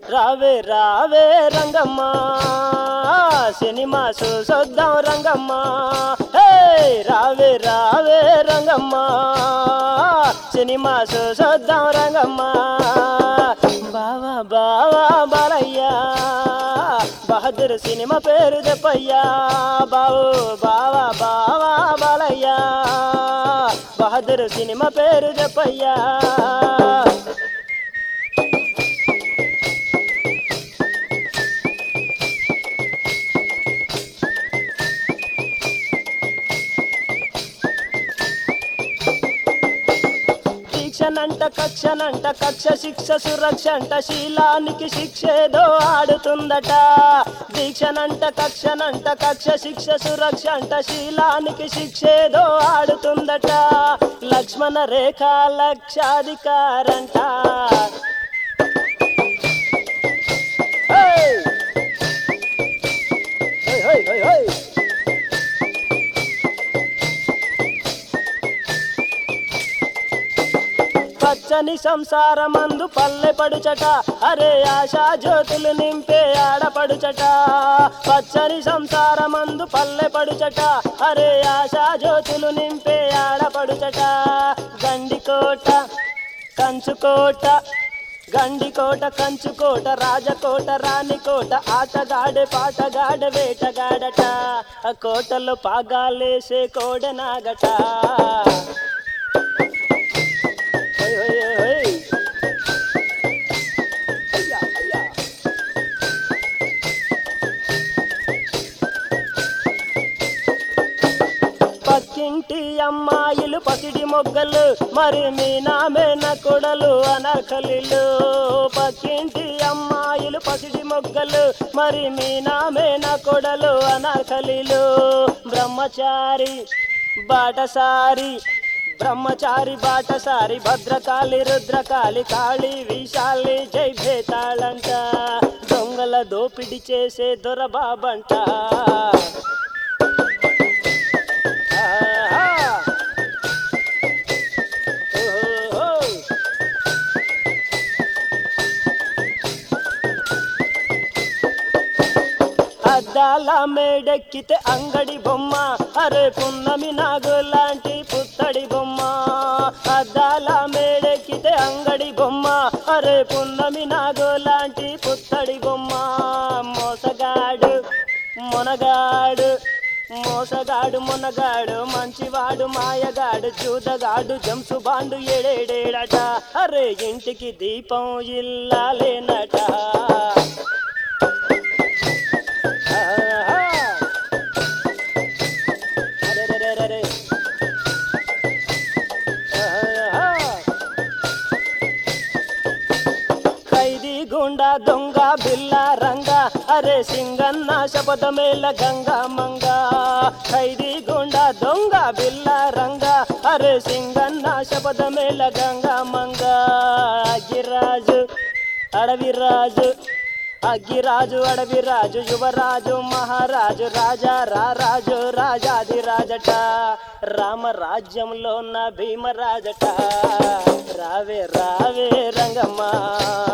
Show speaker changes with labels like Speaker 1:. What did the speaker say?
Speaker 1: రావే రావే రంగమ్మ సినిమా చూసొద్దాం రంగమ్మ హే రావే రావే రంగమ్మ సినిమా చూసొద్దాం రంగమ్మ బావా బావా బాలయ్యా బహదూర్ సినిమా పేరు చెప్పయ్యా బావు బావా బావా బాలయ్యా బహదూర్ సినిమా పేరు చెప్పయ్యా దీక్షనంట కక్షనంట కక్ష శిక్ష సురక్ష అంట శీలానికి శిక్షేదో ఆడుతుందట దీక్షనంట కక్షనంట కక్ష శిక్ష సురక్ష అంట శీలానికి శిక్షేదో ఆడుతుందట లక్ష్మణ రేఖ లక్షాధికారంట హే! హై, హై, హై, హై! పచ్చని సంసారమందు పల్లె పడుచట అరే ఆశా జ్యోతులు నింపే ఆడపడుచట పచ్చని సంసారమందు పల్లె పడుచట అరే ఆశా జ్యోతులు నింపే ఆడపడుచట గండికోట కంచుకోట గండికోట కంచుకోట రాజకోట రాణికోట ఆటగాడే పాటగాడే వేటగాడట ఆ కోటలో పాగాలేసే కోడెనాగట హై, హై, హై, హై. అయ్యా, అయ్యా. పక్కింటి అమ్మాయిలు పసిడి మొగ్గలు మరి మీ నామేన కొడలు అనర్కలిలు పక్కింటి అమ్మాయిలు పసిడి మొగ్గలు మరి మీ నామేన కొడలు అనర్కలిలు బ్రహ్మచారి బాటసారి బ్రహ్మచారి బాటసారి భద్రకాళి రుద్రకాళి కాళి విశాలి జై భేతాళంట దొంగల దోపిడి చేసే దొరబాబంట ఆహా! ఓహో! అద్దాల మేడెక్కితే అంగడి బొమ్మ అరే పున్నమి నాగు లాంటి పుత్తడి బొమ్మ అద్దాల మేడెక్కితే అంగడి బొమ్మ అరే పున్నమి నాగు లాంటి పుత్తడి బొమ్మ మోసగాడు మొనగాడు మోసగాడు మొనగాడు మంచివాడు మాయగాడు జూదగాడు జంసుబాండు ఏడేడేడట అరే ఇంటికి దీపం ఇల్లాలేనట ఆహా! అరెరెరెరెరె. ఆహా! ఖైదీ గుండా దొంగ బిల్ల రంగ అరే సింగన్న శపథమేల గంగా మంగ ఖైదీ గుండా దొంగ బిల్ల రంగ అరే సింగన్న శపథమేల గంగా మంగ అగిరాజు అడవిరాజు అగ్గిరాజు అడవిరాజు యువరాజు మహారాజు రాజా రారాజు రాజాదిరాజట రామరాజ్యంలో ఉన్న భీమరాజట రావే రావే రంగమ్మ